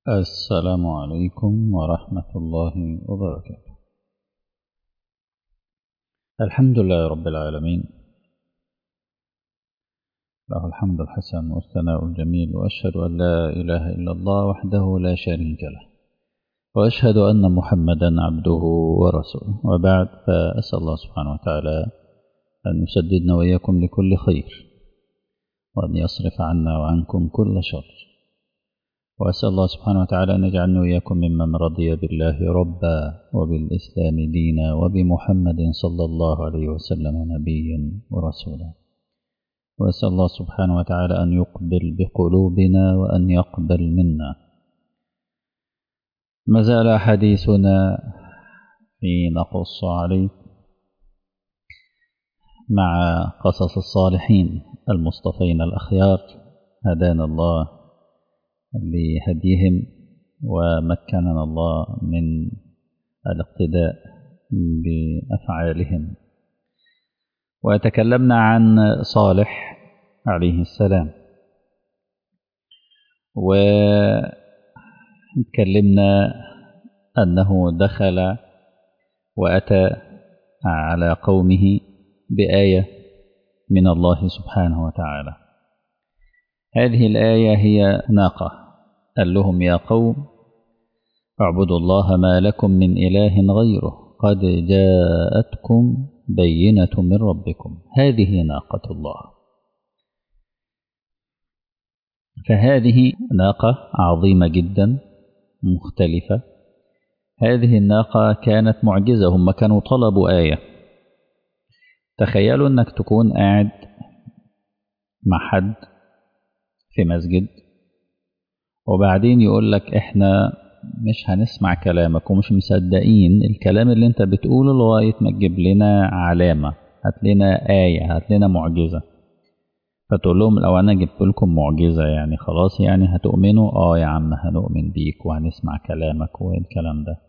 السلام عليكم ورحمة الله وبركاته الحمد لله رب العالمين له الحمد الحسن والثناء الجميل وأشهد أن لا إله إلا الله وحده لا شريك له وأشهد أن محمدا عبده ورسوله وبعد فأسأل الله سبحانه وتعالى أن يسددنا وإياكم لكل خير وأن يصرف عنا وعنكم كل شر وأسأل الله سبحانه وتعالى أن يجعلنا وإياكم ممن رضي بالله ربا وبالإسلام دينا وبمحمد صلى الله عليه وسلم نبيا ورسولا وأسأل الله سبحانه وتعالى أن يقبل بقلوبنا وأن يقبل منا ما زال حديثنا في نقص عليك مع قصص الصالحين المصطفين الأخيار هدانا الله لهديهم ومكننا الله من الاقتداء بأفعالهم وتكلمنا عن صالح عليه السلام وتكلمنا أنه دخل وأتى على قومه بآية من الله سبحانه وتعالى هذه الآية هي ناقة قال لهم يا قوم اعبدوا الله ما لكم من إله غيره قد جاءتكم بينة من ربكم هذه ناقة الله فهذه ناقة عظيمة جدا مختلفة هذه الناقة كانت معجزة هم كانوا طلبوا آية تخيلوا أنك تكون قاعد مع حد في مسجد وبعدين يقول لك احنا مش هنسمع كلامك ومش مصدقين الكلام اللي انت بتقوله لغاية ما تجيب لنا علامة هات لنا آية هات لنا معجزة فتقول لهم لو انا جبت لكم معجزة يعني خلاص يعني هتؤمنوا اه يا عم هنؤمن بيك وهنسمع كلامك والكلام ده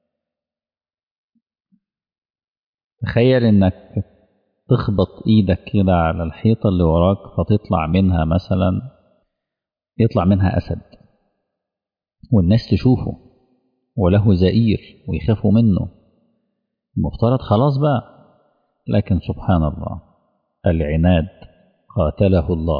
تخيل انك تخبط ايدك كده على الحيطة اللي وراك فتطلع منها مثلا يطلع منها أسد والناس تشوفه وله زئير ويخافوا منه المفترض خلاص بقى لكن سبحان الله العناد قاتله الله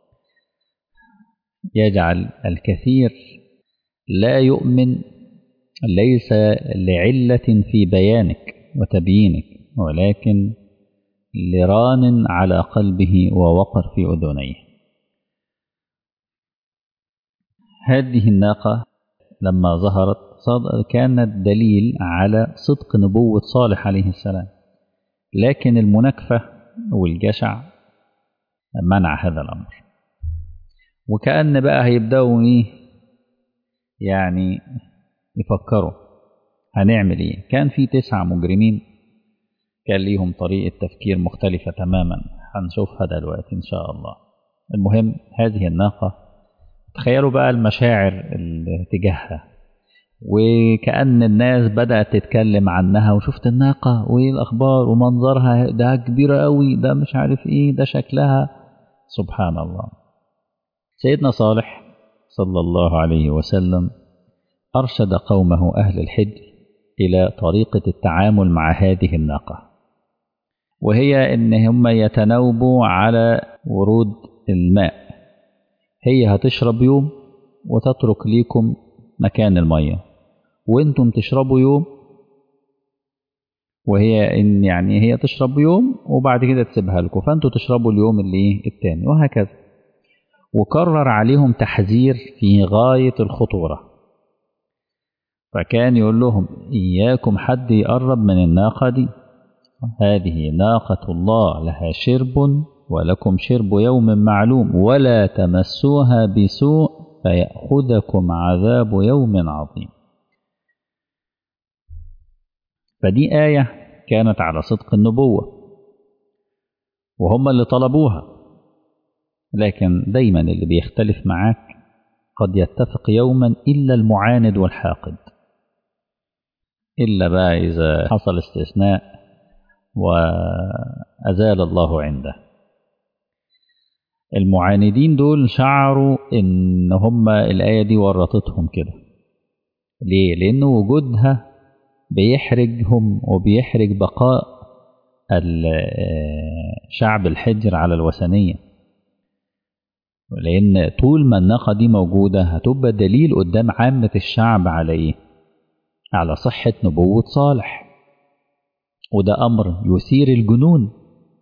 يجعل الكثير لا يؤمن ليس لعلة في بيانك وتبيينك ولكن لران على قلبه ووقر في أذنيه هذه الناقة لما ظهرت كانت دليل على صدق نبوة صالح عليه السلام لكن المناكفة والجشع منع هذا الأمر وكأن بقى هيبدأوا إيه يعني يفكروا هنعمل إيه كان في تسعة مجرمين كان ليهم طريقة تفكير مختلفة تماما هنشوفها دلوقتي إن شاء الله المهم هذه الناقة تخيلوا بقى المشاعر اللي تجاهها وكأن الناس بدأت تتكلم عنها وشفت الناقة وإيه الأخبار ومنظرها ده كبيرة قوي ده مش عارف إيه ده شكلها سبحان الله سيدنا صالح صلى الله عليه وسلم أرشد قومه أهل الحج إلى طريقة التعامل مع هذه الناقة وهي إن هم يتناوبوا على ورود الماء هي هتشرب يوم وتترك ليكم مكان المية وانتم تشربوا يوم وهي ان يعني هي تشرب يوم وبعد كده تسيبها لكم فانتوا تشربوا اليوم اللي التاني وهكذا وكرر عليهم تحذير في غاية الخطورة فكان يقول لهم إياكم حد يقرب من الناقة دي هذه ناقة الله لها شرب ولكم شرب يوم معلوم ولا تمسوها بسوء فيأخذكم عذاب يوم عظيم فدي آية كانت على صدق النبوة وهم اللي طلبوها لكن دايما اللي بيختلف معاك قد يتفق يوما إلا المعاند والحاقد إلا بقى إذا حصل استثناء وأزال الله عنده المعاندين دول شعروا ان هم الآية دي ورطتهم كده ليه؟ لأن وجودها بيحرجهم وبيحرج بقاء شعب الحجر على الوثنية لأن طول ما الناقة دي موجودة هتبقى دليل قدام عامة الشعب على إيه؟ على صحة نبوة صالح وده أمر يثير الجنون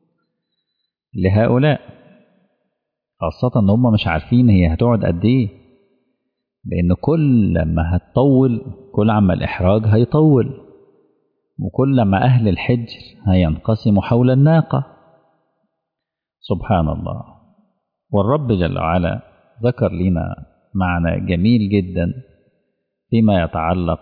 لهؤلاء خاصة إن هم مش عارفين هي هتقعد قد إيه لأن كل لما هتطول كل عما الإحراج هيطول وكل ما أهل الحجر هينقسموا حول الناقة سبحان الله والرب جل وعلا ذكر لنا معنى جميل جدا فيما يتعلق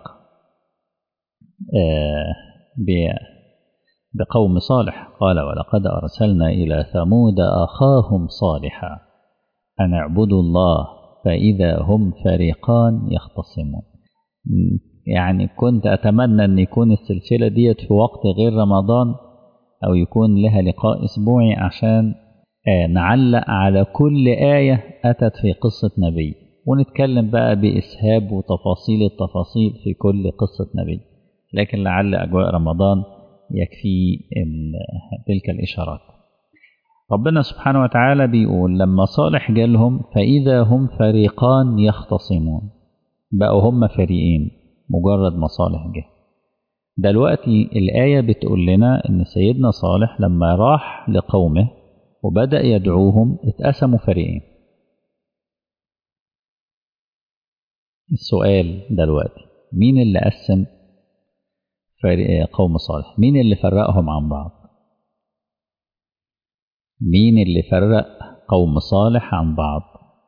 بقوم صالح قال ولقد أرسلنا إلى ثمود أخاهم صالحا أن اعبدوا الله فإذا هم فريقان يختصمون يعني كنت أتمنى أن يكون السلسلة ديت في وقت غير رمضان أو يكون لها لقاء أسبوعي عشان نعلق على كل آية أتت في قصة نبي ونتكلم بقى بإسهاب وتفاصيل التفاصيل في كل قصة نبي لكن لعل أجواء رمضان يكفي تلك الإشارات ربنا سبحانه وتعالى بيقول لما صالح جالهم فإذا هم فريقان يختصمون بقوا هم فريقين مجرد ما صالح جه دلوقتي الآية بتقول لنا إن سيدنا صالح لما راح لقومه وبدأ يدعوهم اتقسموا فريقين السؤال دلوقتي مين اللي قسم فريق قوم صالح مين اللي فرقهم عن بعض مين اللي فرق قوم صالح عن بعض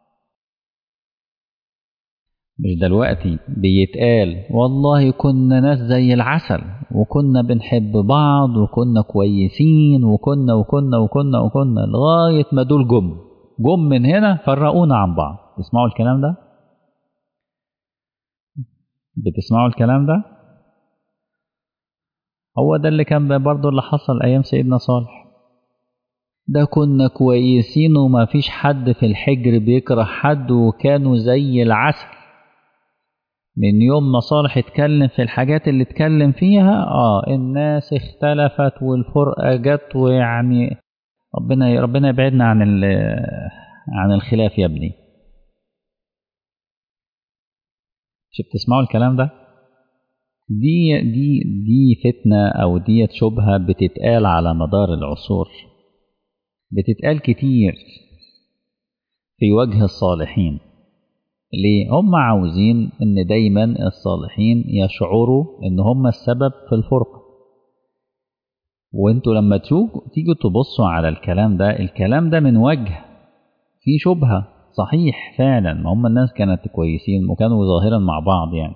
مش دلوقتي بيتقال والله كنا ناس زي العسل وكنا بنحب بعض وكنا كويسين وكنا وكنا وكنا وكنا لغاية ما دول جم جم من هنا فرقونا عن بعض تسمعوا الكلام ده بتسمعوا الكلام ده هو ده اللي كان برضه اللي حصل أيام سيدنا صالح ده كنا كويسين وما فيش حد في الحجر بيكره حد وكانوا زي العسل من يوم ما صالح اتكلم في الحاجات اللي اتكلم فيها اه الناس اختلفت والفرقة جت ويعني ربنا ربنا يبعدنا عن عن الخلاف يا ابني مش بتسمعوا الكلام ده دي دي دي فتنة أو ديت شبهة بتتقال على مدار العصور بتتقال كتير في وجه الصالحين ليه هم عاوزين ان دايما الصالحين يشعروا ان هم السبب في الفرقة وانتوا لما تيجوا تبصوا على الكلام ده الكلام ده من وجه في شبهة صحيح فعلا ما هم الناس كانت كويسين وكانوا ظاهرا مع بعض يعني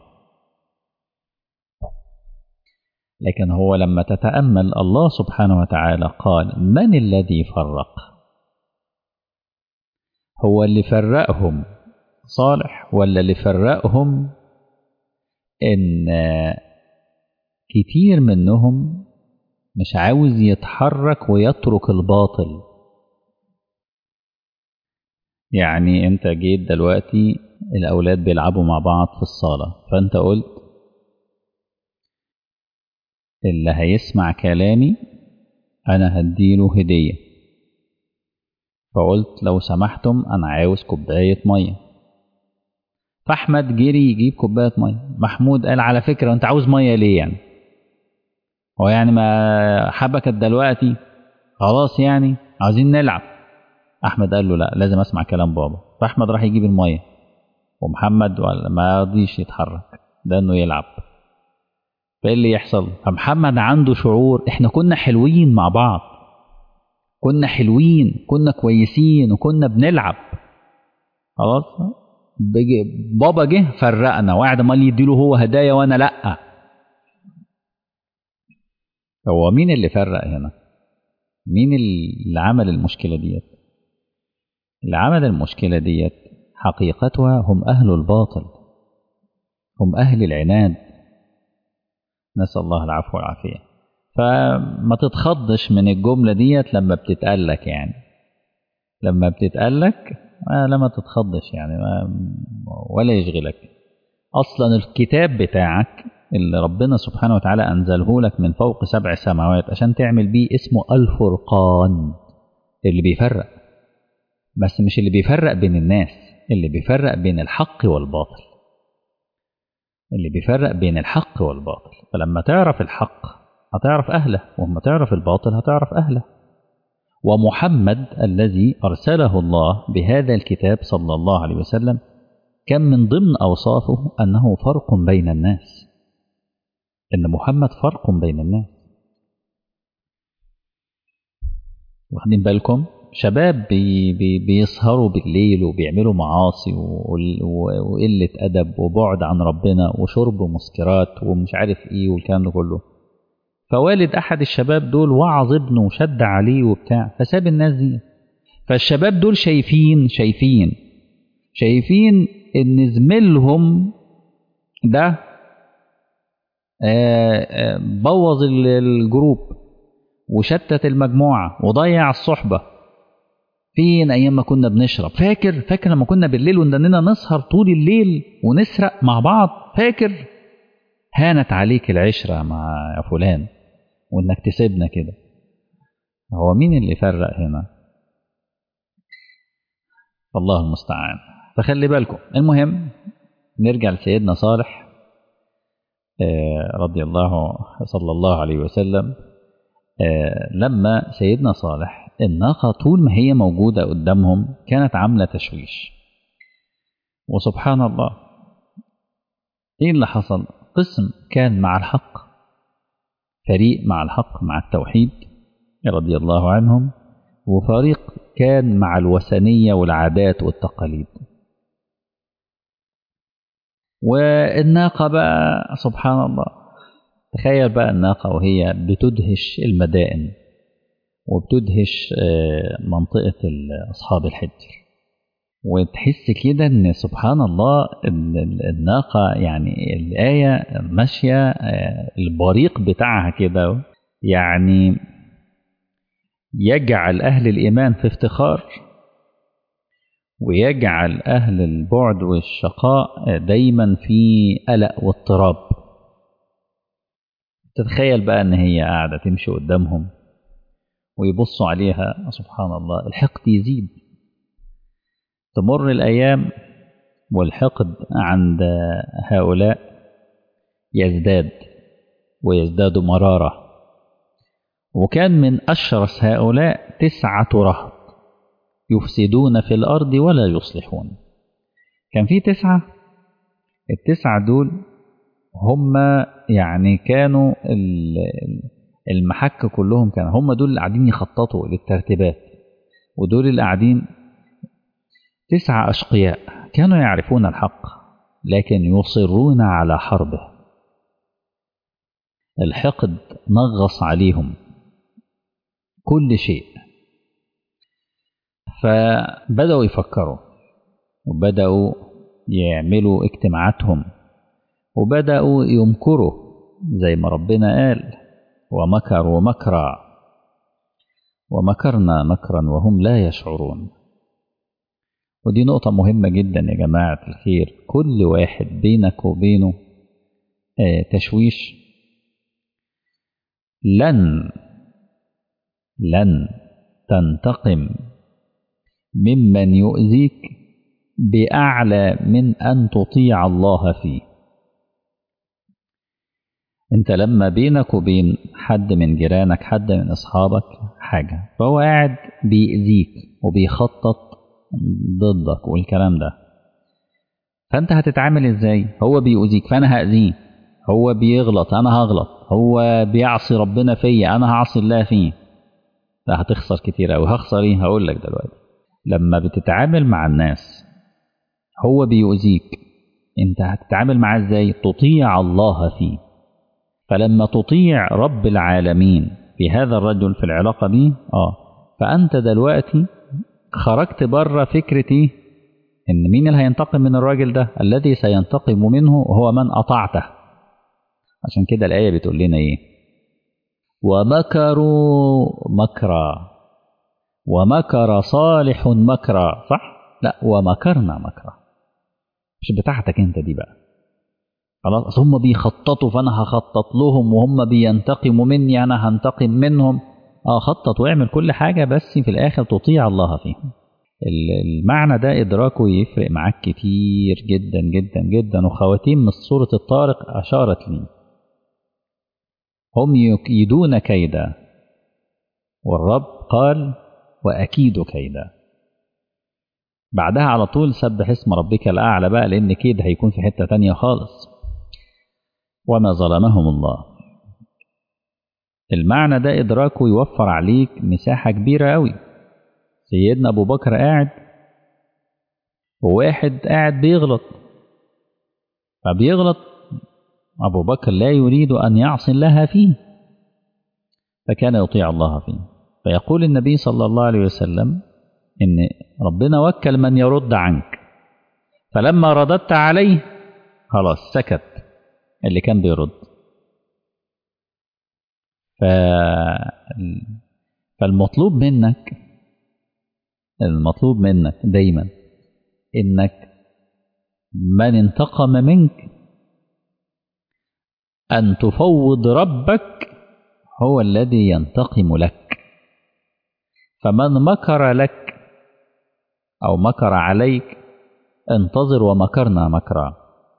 لكن هو لما تتأمل الله سبحانه وتعالى قال من الذي فرق هو اللي فرقهم صالح ولا اللي فرقهم ان كتير منهم مش عاوز يتحرك ويترك الباطل يعني انت جيت دلوقتي الاولاد بيلعبوا مع بعض في الصالة فانت قلت اللي هيسمع كلامي انا هديله هدية فقلت لو سمحتم انا عاوز كوباية مية فاحمد جري يجيب كوبايه ميه محمود قال على فكره انت عاوز ميه ليه يعني هو يعني ما حبكت دلوقتي خلاص يعني عاوزين نلعب احمد قال له لا لازم اسمع كلام بابا فاحمد راح يجيب الميه ومحمد ما رضيش يتحرك ده انه يلعب فايه اللي يحصل فمحمد عنده شعور احنا كنا حلوين مع بعض كنا حلوين كنا كويسين وكنا بنلعب خلاص بابا جه فرقنا وقعد امال يديله هو هدايا وانا لا هو مين اللي فرق هنا مين اللي عمل المشكله ديت اللي عمل المشكله ديت حقيقتها هم اهل الباطل هم اهل العناد نسال الله العفو والعافيه فما تتخضش من الجمله ديت لما بتتقالك يعني لما بتتقالك ما لما تتخضش يعني ما ولا يشغلك أصلا الكتاب بتاعك اللي ربنا سبحانه وتعالى أنزله لك من فوق سبع سماوات عشان تعمل بيه اسمه الفرقان اللي بيفرق بس مش اللي بيفرق بين الناس اللي بيفرق بين الحق والباطل اللي بيفرق بين الحق والباطل فلما تعرف الحق هتعرف أهله ولما تعرف الباطل هتعرف أهله ومحمد الذي أرسله الله بهذا الكتاب صلى الله عليه وسلم كان من ضمن أوصافه أنه فرق بين الناس إن محمد فرق بين الناس واخدين بالكم شباب بي بي بيسهروا بالليل وبيعملوا معاصي وقلة أدب وبعد عن ربنا وشرب مسكرات ومش عارف إيه والكلام ده كله فوالد أحد الشباب دول وعظ ابنه وشد عليه وبتاع فساب الناس دي فالشباب دول شايفين شايفين شايفين إن زميلهم ده بوظ الجروب وشتت المجموعة وضيع الصحبة فين أيام ما كنا بنشرب فاكر فاكر لما كنا بالليل وندننا نسهر طول الليل ونسرق مع بعض فاكر هانت عليك العشرة مع فلان وإنك تسيبنا كده هو مين اللي فرق هنا الله المستعان فخلي بالكم المهم نرجع لسيدنا صالح رضي الله صلى الله عليه وسلم لما سيدنا صالح الناقة طول ما هي موجودة قدامهم كانت عاملة تشويش وسبحان الله ايه اللي حصل قسم كان مع الحق فريق مع الحق مع التوحيد رضي الله عنهم وفريق كان مع الوثنية والعادات والتقاليد والناقة بقى سبحان الله تخيل بقى الناقة وهي بتدهش المدائن وبتدهش منطقة أصحاب الحجر وتحس كده ان سبحان الله الناقة يعني الآية ماشية البريق بتاعها كده يعني يجعل أهل الإيمان في افتخار ويجعل أهل البعد والشقاء دايما في قلق واضطراب تتخيل بقى ان هي قاعدة تمشي قدامهم ويبصوا عليها سبحان الله الحقد يزيد تمر الأيام والحقد عند هؤلاء يزداد ويزداد مرارة وكان من أشرس هؤلاء تسعة رهط يفسدون في الأرض ولا يصلحون كان في تسعة التسعة دول هم يعني كانوا المحك كلهم كان هم دول اللي قاعدين يخططوا للترتيبات ودول اللي قاعدين تسعة أشقياء كانوا يعرفون الحق لكن يصرون على حربه الحقد نغص عليهم كل شيء فبدأوا يفكروا وبدأوا يعملوا اجتماعاتهم وبدأوا يمكروا زي ما ربنا قال ومكروا مكرا ومكرنا مكرا وهم لا يشعرون ودي نقطة مهمة جدا يا جماعة الخير كل واحد بينك وبينه تشويش لن لن تنتقم ممن يؤذيك بأعلى من أن تطيع الله فيه انت لما بينك وبين حد من جيرانك حد من اصحابك حاجة فهو قاعد بيأذيك وبيخطط ضدك والكلام ده فانت هتتعامل ازاي هو بيؤذيك فانا هأذيه هو بيغلط انا هغلط هو بيعصي ربنا فيا انا هعصي الله فيه لا هتخسر كتير قوي هخسر ايه هقول لك دلوقتي لما بتتعامل مع الناس هو بيؤذيك انت هتتعامل معاه ازاي تطيع الله فيه فلما تطيع رب العالمين في هذا الرجل في العلاقة دي اه فأنت دلوقتي خرجت بره فكرة ايه ان مين اللي هينتقم من الراجل ده الذي سينتقم منه هو من أطعته عشان كده الآية بتقول لنا ايه ومكروا مكرا ومكر صالح مكرا صح لا ومكرنا مكرا مش بتاعتك انت دي بقى خلاص هم بيخططوا فانا هخطط لهم وهم بينتقموا مني انا هنتقم منهم اه خطط واعمل كل حاجة بس في الاخر تطيع الله فيهم المعنى ده ادراكه يفرق معاك كتير جدا جدا جدا وخواتيم من سورة الطارق اشارت لي هم يكيدون كيدا والرب قال واكيد كيدا بعدها على طول سبح اسم ربك الاعلى بقى لان كيد هيكون في حتة تانية خالص وما ظلمهم الله المعنى ده إدراكه يوفر عليك مساحة كبيرة أوي سيدنا أبو بكر قاعد وواحد قاعد بيغلط فبيغلط أبو بكر لا يريد أن يعصي الله فيه فكان يطيع الله فيه فيقول النبي صلى الله عليه وسلم إن ربنا وكل من يرد عنك فلما رددت عليه خلاص سكت اللي كان بيرد ف... فالمطلوب منك المطلوب منك دايما انك من انتقم منك ان تفوض ربك هو الذي ينتقم لك فمن مكر لك او مكر عليك انتظر ومكرنا مكرا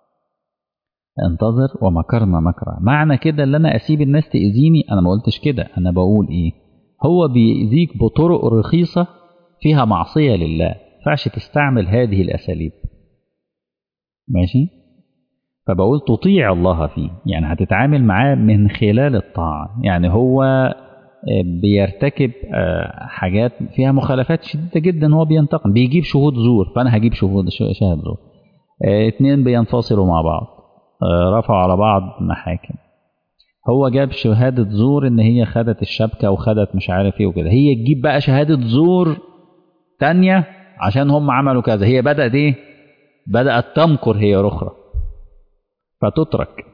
انتظر ومكرنا مكرا معنى كده اللي انا اسيب الناس تاذيني انا ما قلتش كده انا بقول ايه هو بيأذيك بطرق رخيصة فيها معصية لله فعش تستعمل هذه الأساليب ماشي فبقول تطيع الله فيه يعني هتتعامل معاه من خلال الطاعة يعني هو بيرتكب حاجات فيها مخالفات شديدة جدا هو بينتقم بيجيب شهود زور فأنا هجيب شهود شاهد زور اتنين بينفصلوا مع بعض رفعوا على بعض محاكم هو جاب شهادة زور ان هي خدت الشبكة وخدت مش عارف ايه وكده هي تجيب بقى شهادة زور تانية عشان هم عملوا كذا هي بدأت ايه بدأت تمكر هي أخرى فتترك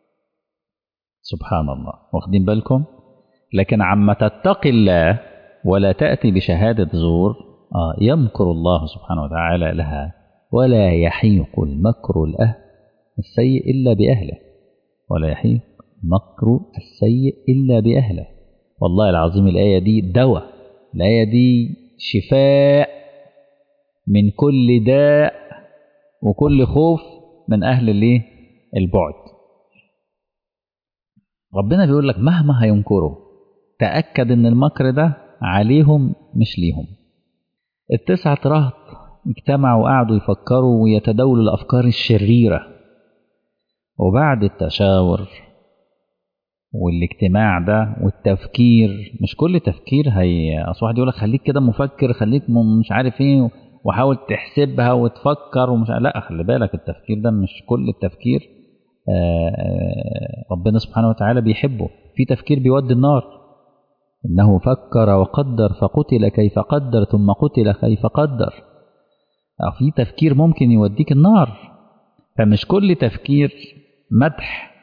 سبحان الله واخدين بالكم لكن عما تتقي الله ولا تأتي بشهادة زور آه يمكر الله سبحانه وتعالى لها ولا يحيق المكر الأهل السيء إلا بأهله ولا يحيق مكر السيء إلا بأهله والله العظيم الآية دي دواء الآية دي شفاء من كل داء وكل خوف من أهل الايه البعد ربنا بيقول لك مهما هينكروا تأكد ان المكر ده عليهم مش ليهم التسعة رهط اجتمعوا وقعدوا يفكروا ويتداولوا الأفكار الشريرة وبعد التشاور والاجتماع ده والتفكير مش كل تفكير هي اصل واحد يقول لك خليك كده مفكر خليك مش عارف ايه وحاول تحسبها وتفكر ومش لا خلي بالك التفكير ده مش كل التفكير ربنا سبحانه وتعالى بيحبه في تفكير بيودي النار انه فكر وقدر فقتل كيف قدر ثم قتل كيف قدر أو في تفكير ممكن يوديك النار فمش كل تفكير مدح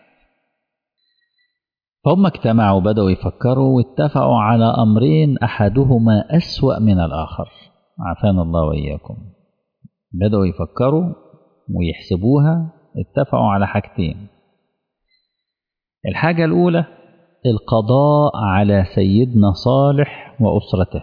فهم اجتمعوا بدأوا يفكروا واتفقوا على أمرين أحدهما أسوأ من الآخر عافانا الله وإياكم بدأوا يفكروا ويحسبوها اتفقوا على حاجتين الحاجة الأولى القضاء على سيدنا صالح وأسرته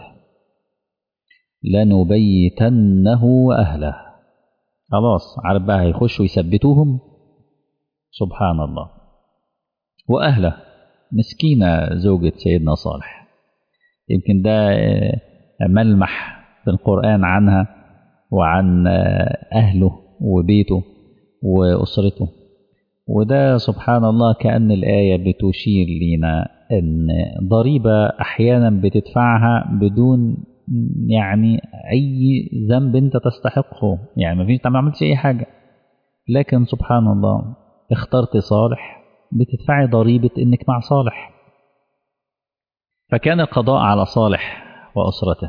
لنبيتنه وأهله خلاص عارف بقى هيخشوا يثبتوهم سبحان الله وأهله مسكينة زوجة سيدنا صالح يمكن ده ملمح في القرآن عنها وعن أهله وبيته وأسرته وده سبحان الله كأن الآية بتشير لنا أن ضريبة أحيانا بتدفعها بدون يعني أي ذنب أنت تستحقه يعني ما فيش ما عملتش أي حاجة لكن سبحان الله اخترت صالح بتدفعي ضريبة إنك مع صالح فكان القضاء على صالح وأسرته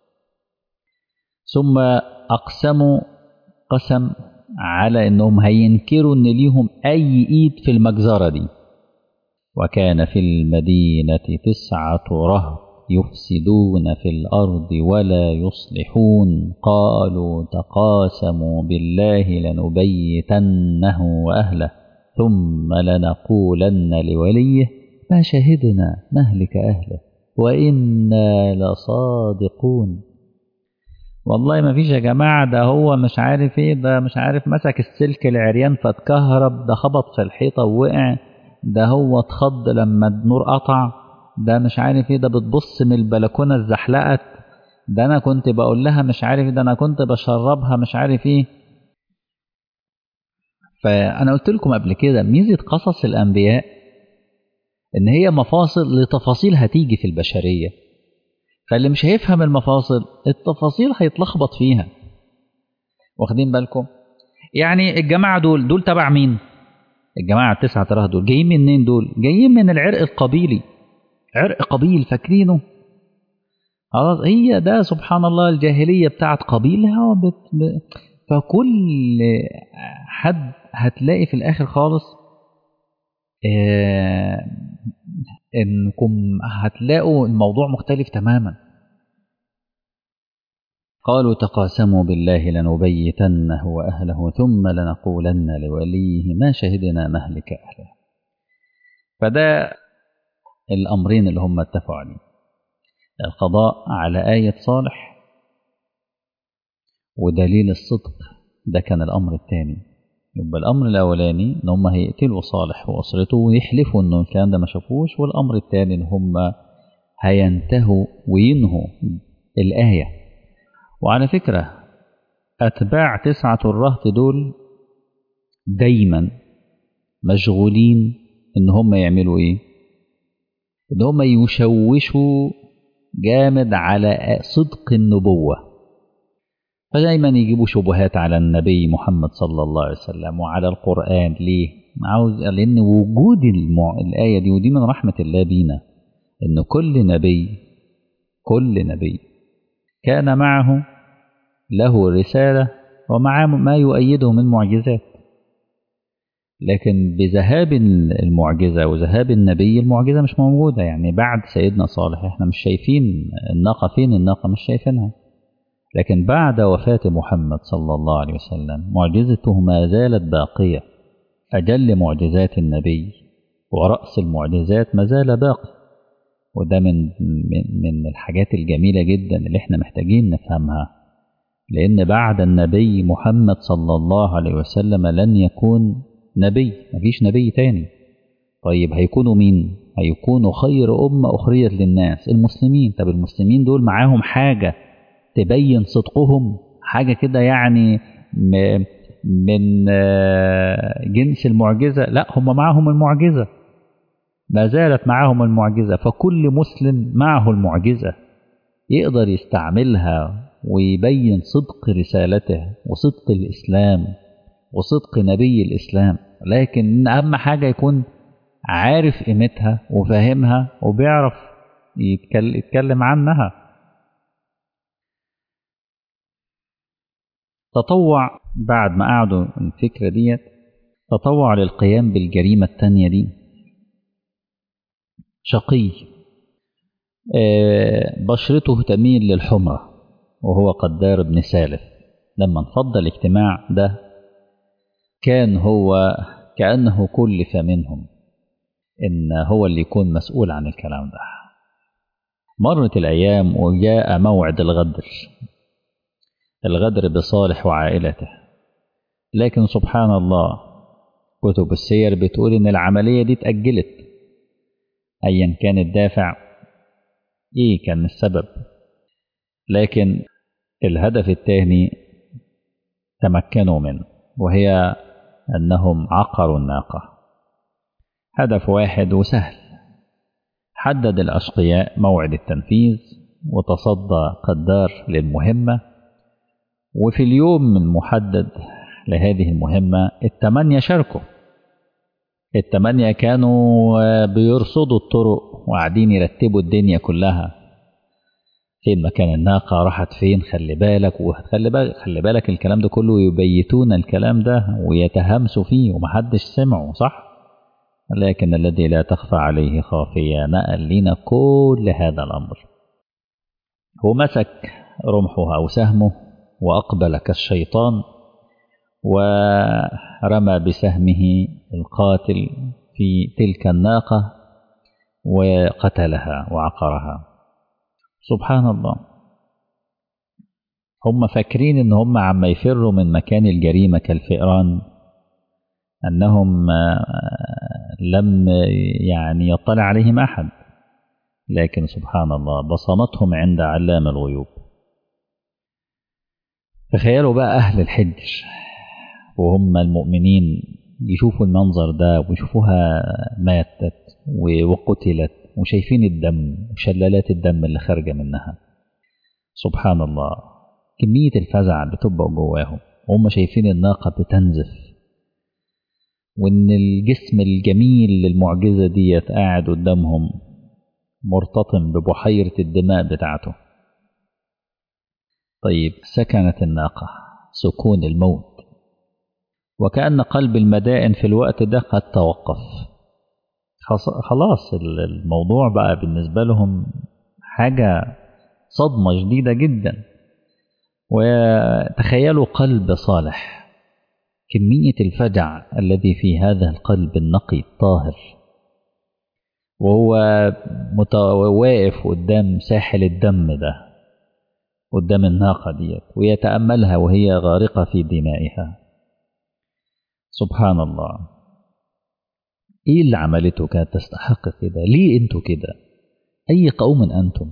ثم أقسموا قسم على انهم هينكروا ان ليهم اي ايد في المجزرة دي وكان في المدينة تسعة رهط يفسدون في الأرض ولا يصلحون قالوا تقاسموا بالله لنبيتنه وأهله ثم لنقولن لوليه ما شهدنا نهلك أهله وإنا لصادقون والله ما فيش يا جماعة ده هو مش عارف ايه ده مش عارف مسك السلك العريان فاتكهرب ده خبط في الحيطة ووقع ده هو اتخض لما النور قطع ده مش عارف ايه ده بتبص من البلكونة اتزحلقت ده انا كنت بقول لها مش عارف ده انا كنت بشربها مش عارف ايه فانا قلت لكم قبل كده ميزة قصص الانبياء ان هي مفاصل لتفاصيل هتيجي في البشرية فاللي مش هيفهم المفاصل التفاصيل هيتلخبط فيها واخدين بالكم يعني الجماعة دول دول تبع مين الجماعة التسعة تراه دول جايين منين دول جايين من العرق القبيلي عرق قبيل فاكرينه خلاص هي ده سبحان الله الجاهلية بتاعت قبيلها بت... ب... فكل حد هتلاقي في الآخر خالص آه انكم هتلاقوا الموضوع مختلف تماما قالوا تقاسموا بالله لنبيتنه واهله ثم لنقولن لوليه ما شهدنا مهلك اهله فده الامرين اللي هم اتفقوا عليه القضاء على آية صالح ودليل الصدق ده كان الأمر الثاني يبقى الأمر الأولاني إن هم هيقتلوا صالح وأسرته ويحلفوا إنه الكلام ده ما شافوش والأمر الثاني إن هم هينتهوا وينهوا الآية وعلى فكرة أتباع تسعة الرهط دول دايما مشغولين إن هم يعملوا إيه؟ إن هم يشوشوا جامد على صدق النبوة فدايما يجيبوا شبهات على النبي محمد صلى الله عليه وسلم وعلى القرآن ليه؟ عاوز لأن وجود المع... الآية دي ودي من رحمة الله بينا إن كل نبي كل نبي كان معه له رسالة ومعه ما يؤيده من معجزات لكن بذهاب المعجزة وذهاب النبي المعجزة مش موجودة يعني بعد سيدنا صالح احنا مش شايفين الناقة فين الناقة مش شايفينها لكن بعد وفاة محمد صلى الله عليه وسلم معجزته ما زالت باقية أجل معجزات النبي ورأس المعجزات ما زال باقي وده من, من, من الحاجات الجميلة جدا اللي احنا محتاجين نفهمها لأن بعد النبي محمد صلى الله عليه وسلم لن يكون نبي مفيش نبي تاني طيب هيكونوا مين هيكونوا خير أمة أخريت للناس المسلمين طب المسلمين دول معاهم حاجة تبين صدقهم حاجة كده يعني من جنس المعجزة لا هم معاهم المعجزة ما زالت معاهم المعجزة فكل مسلم معه المعجزة يقدر يستعملها ويبين صدق رسالته وصدق الإسلام وصدق نبي الإسلام لكن أهم حاجة يكون عارف قيمتها وفاهمها وبيعرف يتكلم عنها تطوع بعد ما قعدوا الفكرة ديت تطوع للقيام بالجريمة التانية دي شقي بشرته تميل للحمرة وهو قدار بن سالف لما انفض الاجتماع ده كان هو كأنه كلف منهم إن هو اللي يكون مسؤول عن الكلام ده مرت الأيام وجاء موعد الغدر الغدر بصالح وعائلته لكن سبحان الله كتب السير بتقول إن العملية دي اتأجلت أيا كان الدافع إيه كان السبب لكن الهدف الثاني تمكنوا منه وهي أنهم عقروا الناقة هدف واحد وسهل حدد الأشقياء موعد التنفيذ وتصدى قدار للمهمة وفي اليوم المحدد لهذه المهمة التمانية شاركوا التمانية كانوا بيرصدوا الطرق وقاعدين يرتبوا الدنيا كلها فين مكان الناقة راحت فين خلي بالك وخلي بالك خلي بالك الكلام ده كله يبيتون الكلام ده ويتهمسوا فيه ومحدش سمعه صح لكن الذي لا تخفى عليه خافية نقل لنا كل هذا الأمر هو مسك رمحه أو سهمه وأقبل كالشيطان ورمى بسهمه القاتل في تلك الناقة وقتلها وعقرها سبحان الله هم فاكرين ان هم عما يفروا من مكان الجريمة كالفئران انهم لم يعني يطلع عليهم احد لكن سبحان الله بصمتهم عند علام الغيوب تخيلوا بقى اهل الحج وهم المؤمنين يشوفوا المنظر ده ويشوفوها ماتت وقتلت وشايفين الدم وشلالات الدم اللي خارجه منها سبحان الله كمية الفزع بتبقى جواهم وهم شايفين الناقة بتنزف وإن الجسم الجميل للمعجزة ديت قاعد قدامهم مرتطم ببحيرة الدماء بتاعته طيب سكنت الناقة سكون الموت وكأن قلب المدائن في الوقت ده قد توقف خلاص الموضوع بقى بالنسبة لهم حاجة صدمة شديدة جدا وتخيلوا قلب صالح كمية الفجع الذي في هذا القلب النقي الطاهر وهو واقف قدام ساحل الدم ده قدام الناقة ديت ويتأملها وهي غارقة في دمائها سبحان الله ايه اللي عملته كانت تستحق كده ليه انتوا كده اي قوم انتم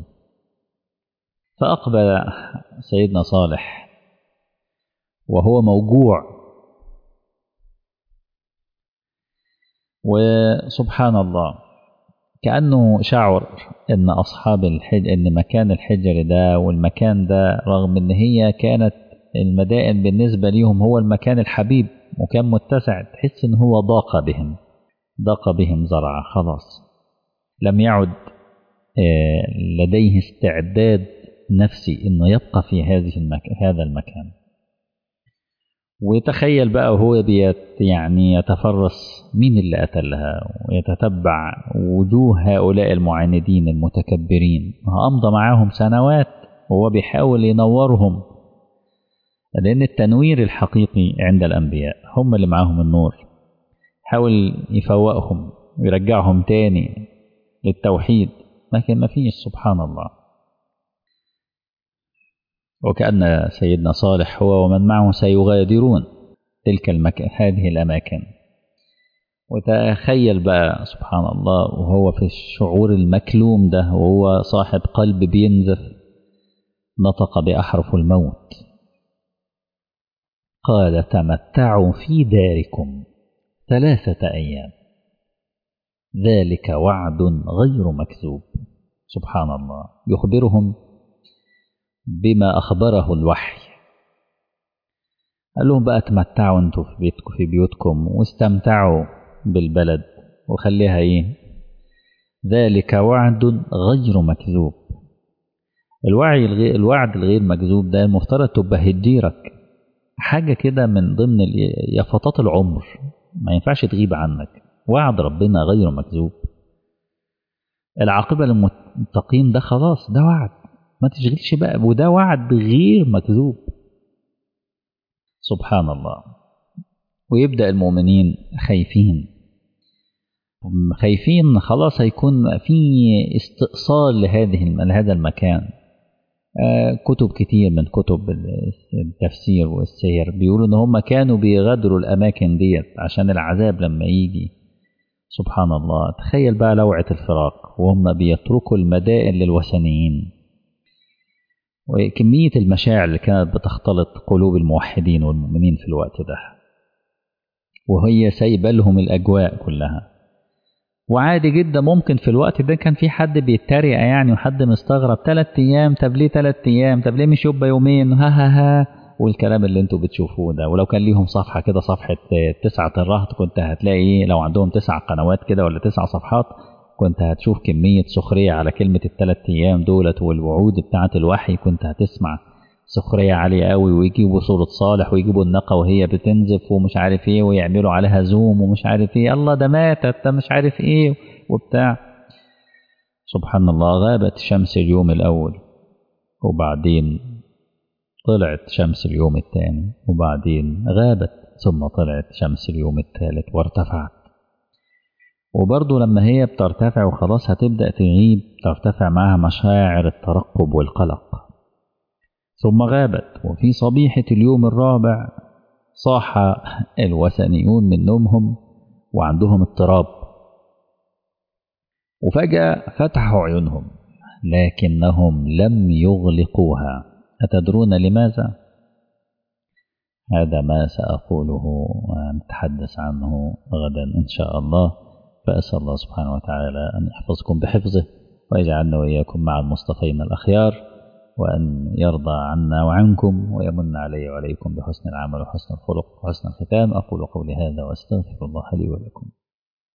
فاقبل سيدنا صالح وهو موجوع وسبحان الله كأنه شعر ان اصحاب الحج ان مكان الحجر ده والمكان ده رغم ان هي كانت المدائن بالنسبة ليهم هو المكان الحبيب وكان متسع تحس ان هو ضاق بهم ضاق بهم زرعا خلاص لم يعد لديه استعداد نفسي انه يبقى في هذه المكان هذا المكان وتخيل بقى وهو بيت يعني يتفرس مين اللي قتلها ويتتبع وجوه هؤلاء المعاندين المتكبرين أمضى معاهم سنوات وهو بيحاول ينورهم لأن التنوير الحقيقي عند الأنبياء هم اللي معاهم النور حاول يفوقهم ويرجعهم تاني للتوحيد لكن ما فيش سبحان الله وكأن سيدنا صالح هو ومن معه سيغادرون تلك المكان هذه الأماكن وتخيل بقى سبحان الله وهو في الشعور المكلوم ده وهو صاحب قلب بينزف نطق بأحرف الموت قال تمتعوا في داركم ثلاثة أيام ذلك وعد غير مكذوب سبحان الله يخبرهم بما أخبره الوحي قال لهم بقى تمتعوا انتوا في بيتكم في بيوتكم واستمتعوا بالبلد وخليها ايه ذلك وعد غير مكذوب الوعي الغير الوعد الغير مكذوب ده المفترض تبقى هديرك حاجة كده من ضمن يافطات العمر ما ينفعش تغيب عنك وعد ربنا غير مكذوب العاقبة للمتقين ده خلاص ده وعد ما تشغلش بقى وده وعد غير مكذوب سبحان الله ويبدأ المؤمنين خايفين خايفين خلاص هيكون في استئصال لهذه لهذا المكان كتب كتير من كتب التفسير والسير بيقولوا ان هم كانوا بيغادروا الاماكن ديت عشان العذاب لما يجي سبحان الله تخيل بقى لوعة الفراق وهم بيتركوا المدائن للوثنيين وكمية المشاعر اللي كانت بتختلط قلوب الموحدين والمؤمنين في الوقت ده وهي سايبة لهم الأجواء كلها وعادي جدا ممكن في الوقت ده كان في حد بيتريق يعني وحد مستغرب ثلاث أيام طب ليه ثلاث أيام طب ليه مش يبقى يومين ها ها ها والكلام اللي انتوا بتشوفوه ده ولو كان ليهم صفحة كده صفحة تسعة الرهط كنت هتلاقي لو عندهم تسع قنوات كده ولا تسع صفحات كنت هتشوف كمية سخرية على كلمة الثلاث أيام دولت والوعود بتاعة الوحي كنت هتسمع سخرية عالية قوي ويجيبوا صورة صالح ويجيبوا الناقة وهي بتنزف ومش عارف ايه ويعملوا عليها زوم ومش عارف ايه الله ده ماتت ده مش عارف ايه وبتاع سبحان الله غابت شمس اليوم الأول وبعدين طلعت شمس اليوم الثاني وبعدين غابت ثم طلعت شمس اليوم الثالث وارتفعت وبرضه لما هي بترتفع وخلاص هتبدأ تغيب ترتفع معها مشاعر الترقب والقلق ثم غابت وفي صبيحة اليوم الرابع صاح الوثنيون من نومهم وعندهم اضطراب وفجأة فتحوا عيونهم لكنهم لم يغلقوها أتدرون لماذا؟ هذا ما سأقوله ونتحدث عنه غدا إن شاء الله فأسأل الله سبحانه وتعالى أن يحفظكم بحفظه ويجعلنا وإياكم مع المصطفين الأخيار وأن يرضى عنا وعنكم ويمن علي وعليكم بحسن العمل وحسن الخلق وحسن الختام أقول قولي هذا وأستغفر الله لي ولكم